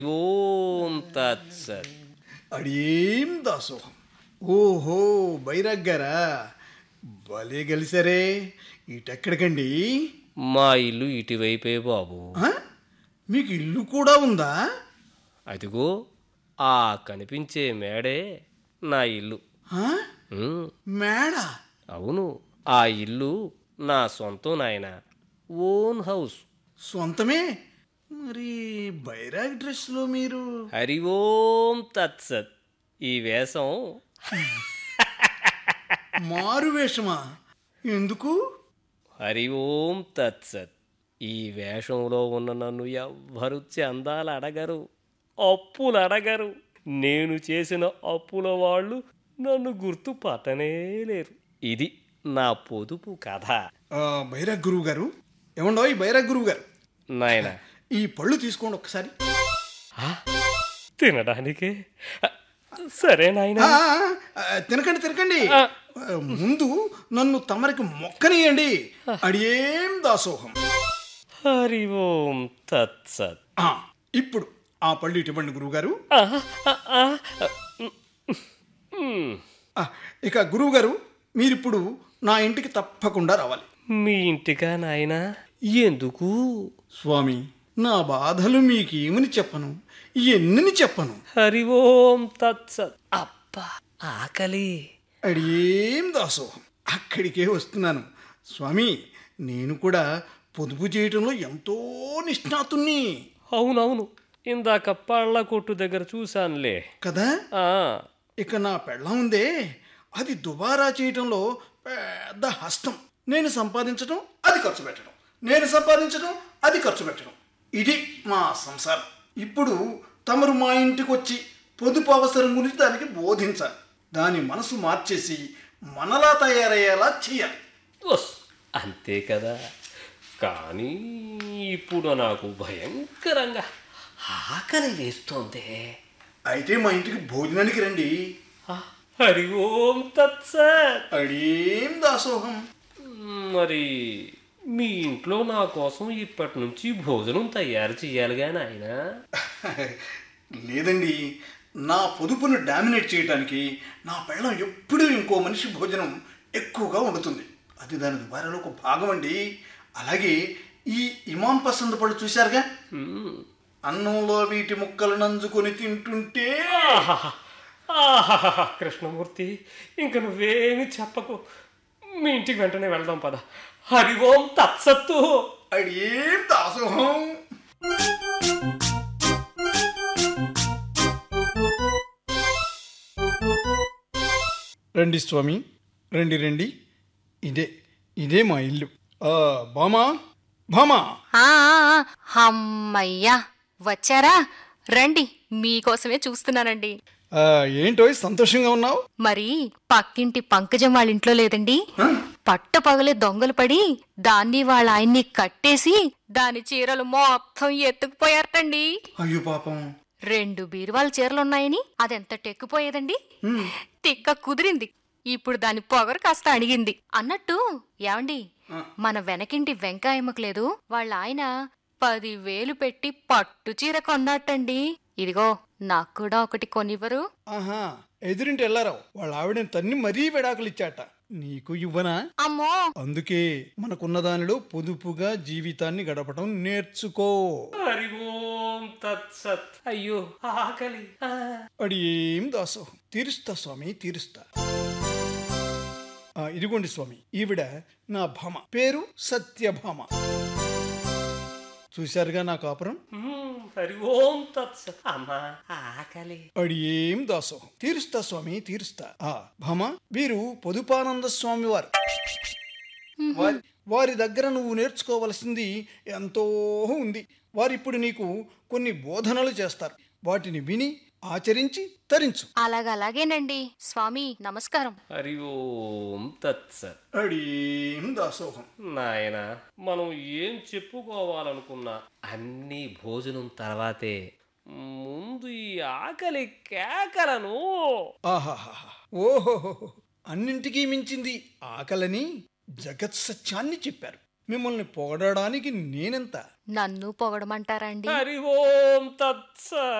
ఓం తత్సత్ అడేం దాసోహం ఓహో బైరాగ్ గారా భలే కలిసారే ఇటెక్కడికండి మా ఇల్లు ఇటువైపే బాబు ఆ? మీకు ఇల్లు కూడా ఉందా అదిగో ఆ కనిపించే మేడే నా ఇల్లు ఆ? ఉమ్, మేడ అవును ఆ ఇల్లు నా సొంతం నాయన ఓన్ హౌస్ సొంతమే మరి బైరాగ్ డ్రెస్లో మీరు హరి ఓం తత్సత్ ఈ వేషం మారు వేషమా ఎందుకు హరి ఓం తత్సత్ ఈ వేషంలో ఉన్న నన్ను ఎవ్వరు చందాలు అడగరు అప్పులు అడగరు నేను చేసిన అప్పుల వాళ్ళు నన్ను గుర్తు పట్టనే లేరు ఇది నా పొదుపు కథ ఆ, బైరాగ్ గురువు గారు ఏమండో ఈ బైరాగ్ గురువు గారు నాయన ఈ పళ్ళు తీసుకోండి ఒకసారి తినడానికే సరే నాయన ఆ, ఆ, తినకండి తినకండి ఆ, ముందు నన్ను తమరికి మొక్కనియండి అడియేం దాసోహం హరి ఓం తత్సత్ ఆ, ఇప్పుడు ఆ పళ్ళు ఇటువంటి గురువుగారు ఆ, ఆ, ఆ, ఉమ్. ఆ, ఇక గురువుగారు మీరిప్పుడు నా ఇంటికి తప్పకుండా రావాలి మీ ఇంటికా నాయనా ఎందుకు స్వామి నా బాధలు మీకేమని చెప్పను ఎన్నని చెప్పను హరి ఓం తత్సత్ అబ్బా ఆకలి అడియేం దాసోహం అక్కడికే వస్తున్నాను స్వామి నేను కూడా పొదుపు చేయటంలో ఎంతో నిష్ణాతుణ్ణి అవునవును ఇందాక పళ్ళ కొట్టు దగ్గర చూశానులే కదా ఆ, ఇక నా పెళ్ళం ఉందే అది దుబారా చేయటంలో పెద్ద హస్తం నేను సంపాదించడం అది ఖర్చు పెట్టడం నేను సంపాదించడం అది ఖర్చు పెట్టడం ఇది మా సంసారం ఇప్పుడు తమరు మా ఇంటికి వచ్చి పొదుపు అవసరం గురించి దానికి బోధించాలి దాని మనసు మార్చేసి మనలా తయారయ్యేలా చేయాలి ఉస్, అంతే కదా కానీ ఇప్పుడు నాకు భయంకరంగా ఆకలి వేస్తోంది అయితే మా ఇంటికి భోజనానికి రండి ఆ, హరి ఓం తత్సత్ అడేం దాసోహం మరి మీ ఇంట్లో నా కోసం ఇప్పటి నుంచి భోజనం తయారు చేయాలిగా నాయనా లేదండి నా పొదుపును డామినేట్ చేయడానికి నా పెళ్ళం ఎప్పుడూ ఇంకో మనిషి భోజనం ఎక్కువగా వండుతుంది అది దాని దుబారాలో ఒక భాగం అండి అలాగే ఈ ఇమాం పసంద పళ్ళు చూశారుగా మ్మ్. అన్నంలో వీటి ముక్కలు నంజుకొని తింటుంటే ఆహాహా. ఆహాహా. కృష్ణమూర్తి ఇంక నువ్వేమి చెప్పకు మీ ఇంటికి వెంటనే వెళ్దాం పద హరి ఓం తత్సత్తు అది ఏం దాసోహం రండి స్వామి రండి రండి ఇదే ఇదే మా ఇల్లు ఆ, బామా బామా ఆ ఆ, ఆ, అమ్మయ్యా వచ్చారా రండి మీకోసమే చూస్తున్నానండి ఆ, ఏంటో సంతోషంగా ఉన్నావు మరి పక్కింటి పంకజం వాళ్ళ ఇంట్లో లేదండి పట్ట పగలే దొంగలు పడి దాన్ని వాళ్ళ ఆయన్ని కట్టేసి దాని చీరలు మొత్తం ఎత్తుకుపోయారటండి అయ్యో పాపం రెండు బీరువాల చీరలున్నాయని అదెంత టెక్కుపోయేదండి తిక్క కుదిరింది ఇప్పుడు దాని పొగరు కాస్త అణిగింది అన్నట్టు ఏమండి మన వెనకింటి వెంకాయమ్మకు లేదు వాళ్ళ ఆయన పదివేలు పెట్టి పట్టు చీర కొన్నట్టండి ఇదిగో నాకు కూడా ఒకటి కొనివ్వరు ఆహా ఎదురింటి వెళ్ళారావు వాళ్ళ ఆవిడని తన్ని మరీ విడాకులు ఇచ్చాట నీకు ఇవ్వనా అమ్మో అందుకే మనకున్న దానిలో పొదుపుగా జీవితాన్ని గడపడం నేర్చుకో హరి ఓం తత్సత్ అయ్యో ఆకలి ఆ. అడి ఏం దాసోహం తీరుస్తా స్వామి తీరుస్తా ఆ, ఇదిగోండి స్వామి ఈవిడ నా భామ పేరు సత్యభామ చూశారుగా నా కాపురం మ్మ్. హరి ఓం తత్సత్ అమ్మా ఆకలి అడి ఏం దాసోహం తీరుస్తా స్వామి తీరుస్తా ఆ భామ వీరు పొదుపానంద స్వామి వారు వారి వారి దగ్గర నువ్వు నేర్చుకోవలసింది ఎంతో ఉంది వారిప్పుడు నీకు కొన్ని బోధనలు చేస్తారు వాటిని విని ఆచరించి తరించు అలాగలాగేనండి స్వామి నమస్కారం హరి ఓం తత్సత్ అడీం దాసోహం నాయన మనం ఏం చెప్పుకోవాలనుకున్నా అన్ని భోజనం తర్వాతే ముందు ఈ ఆకలి కేకలను ఆహాహా ఓహో అన్నింటికీ మించింది ఆకలని జగత్ సత్యాన్ని చెప్పారు మిమ్మల్ని పొగడడానికి నేనెంత నన్ను పొగడమంటారా అండి హరి ఓం తత్స